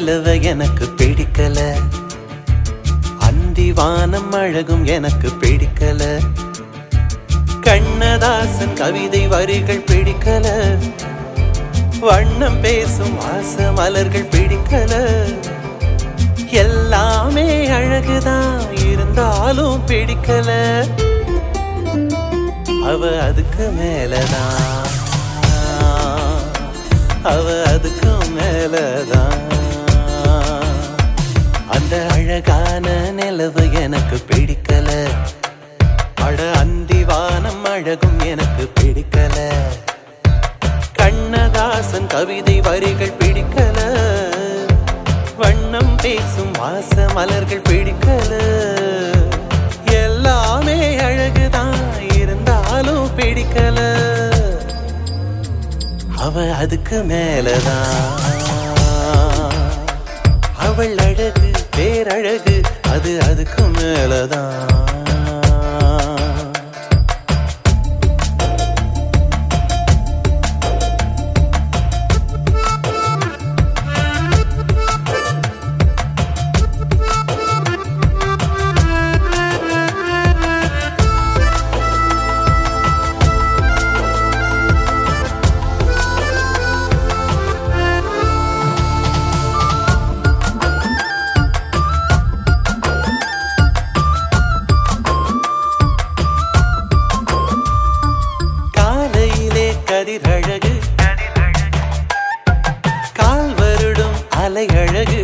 நிலவ எனக்கு பிடிக்கல அந்தி வானம் அழகும் எனக்கு பிடிக்கல கண்ணதாசன் கவிதை வரிகள் பிடிக்கல வண்ணம் பேசும் ஆச மலர்கள் பிடிக்கல எல்லாமே அழகுதான் இருந்தாலும் பிடிக்கல அவ அதுக்கு மேலதான் அவ அதுக்கு மேலதான் அந்த அழகான நிலவு எனக்கு பிடிக்கல அட அந்தி வானம் அழகும் எனக்கு பிடிக்கல கண்ணதாசன் கவிதை வரிகள் பிடிக்கல வண்ணம் பேசும் வாச மலர்கள் பிடிக்கல எல்லாமே அழகுதான் இருந்தாலும் பிடிக்கல அவ அதுக்கு மேலதான் அவள் அழகு பேரழகு அது அதுக்கு மேலதான் காலையிலே கதிரழகு கால் வருடும் அலை அழகு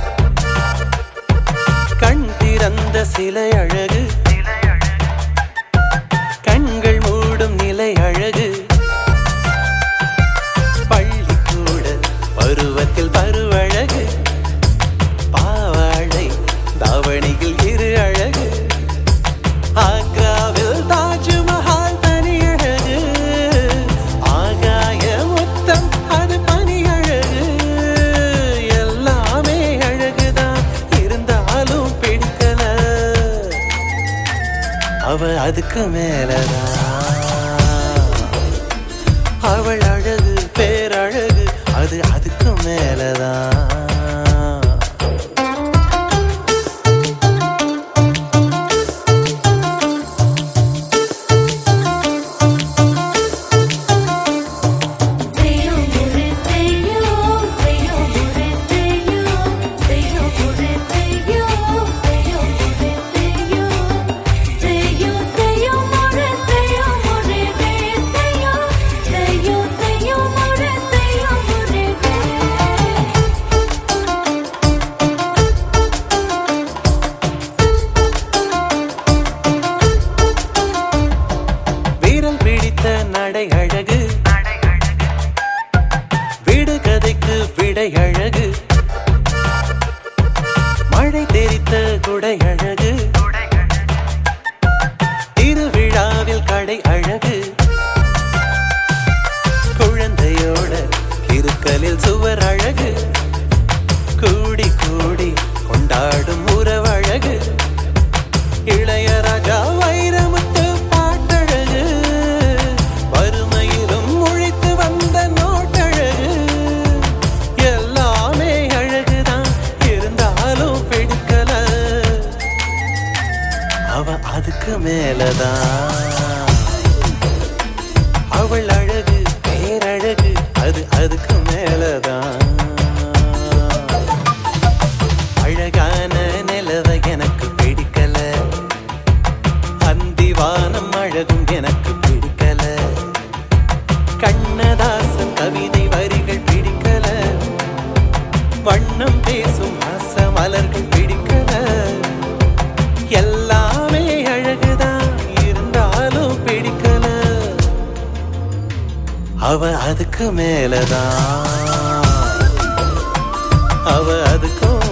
கண் திறந்த சிலை அழகு கண்கள் மூடும் நிலை அழகு பள்ளிக்கூட பருவத்தில் பருவழகு பாவாழை தாவணியில் இரு அழகு ஆக்ராவில் தாஜ்மஹால் தனி அழகு ஆகாய முத்தம் அது பனி அழகு எல்லாமே அழகுதான் இருந்தாலும் பிடிக்கல அவ அதுக்கு மேலதான் அவள் அழகு பேரழகு அது அதுக்கு மேலதான் Seyo burre seyo, seyo burre seyo, seyo burre seyo, seyo burre seyo, seyo seyo burre seyo burre seyo, seyo seyo burre seyo burre வீரல் பிடித்த நடை அழகு வீடு கதைக்கு விடை அழகு மழை தெரித்த குடை அழகு திருவிழாவில் கடை அழகு குழந்தையோட கிருக்கலில் சுவர் அழகு கூடி கூடி கொண்டாடும் உறவழகு இளையராஜா வைரமுத்து பாட்டழகு வறுமையிலும் முழித்து வந்த நோட்டழகு எல்லாமே அழகுதான் இருந்தாலும் பிடிக்கல அவ அதுக்கு மேலதான் அவள் அழகு பேரழகு அது அதுக்கு மேலதான் அழகான நிலவ எனக்கு பிடிக்கல அந்தி வானம் அழகும் எனக்கு பிடிக்கல கண்ணதாசன் கவிதை வரிகள் பிடிக்கல வண்ணம் பேசும் ஆச மலர்கள் பிடிக்கல எல்லாமே அழகுதான் இருந்தாலும் பிடிக்கல அவ அதுக்கு மேலதான் அவ அதுக்கும்